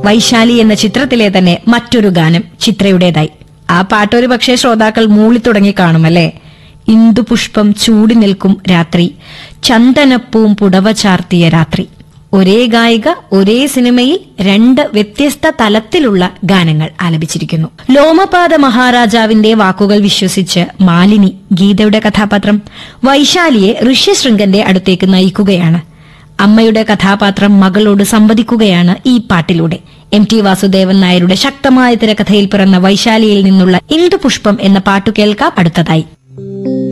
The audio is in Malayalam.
വൈശാലി എന്ന ചിത്രത്തിലെ തന്നെ മറ്റൊരു ഗാനം ചിത്രയുടേതായി ആ പാട്ടൊരു പക്ഷേ ശ്രോതാക്കൾ മൂളിത്തുടങ്ങി കാണുമല്ലേ ഇന്ദുപുഷ്പം ചൂടി നിൽക്കും രാത്രി ചന്ദനപ്പൂം പുടവ ചാർത്തിയ രാത്രി ഒരേ ഗായിക ഒരേ സിനിമയിൽ രണ്ട് വ്യത്യസ്ത തലത്തിലുള്ള ഗാനങ്ങൾ ആലപിച്ചിരിക്കുന്നു ലോമപാത മഹാരാജാവിന്റെ വാക്കുകൾ വിശ്വസിച്ച് മാലിനി ഗീതയുടെ കഥാപാത്രം വൈശാലിയെ ഋഷ്യശൃംഗന്റെ അടുത്തേക്ക് നയിക്കുകയാണ് അമ്മയുടെ കഥാപാത്രം മകളോട് സംവദിക്കുകയാണ് ഈ പാട്ടിലൂടെ എം ടി വാസുദേവൻ നായരുടെ ശക്തമായ തിരക്കഥയിൽ പിറന്ന വൈശാലിയിൽ നിന്നുള്ള ഇന്ദുപുഷ്പം എന്ന പാട്ടു കേൾക്കാം അടുത്തതായി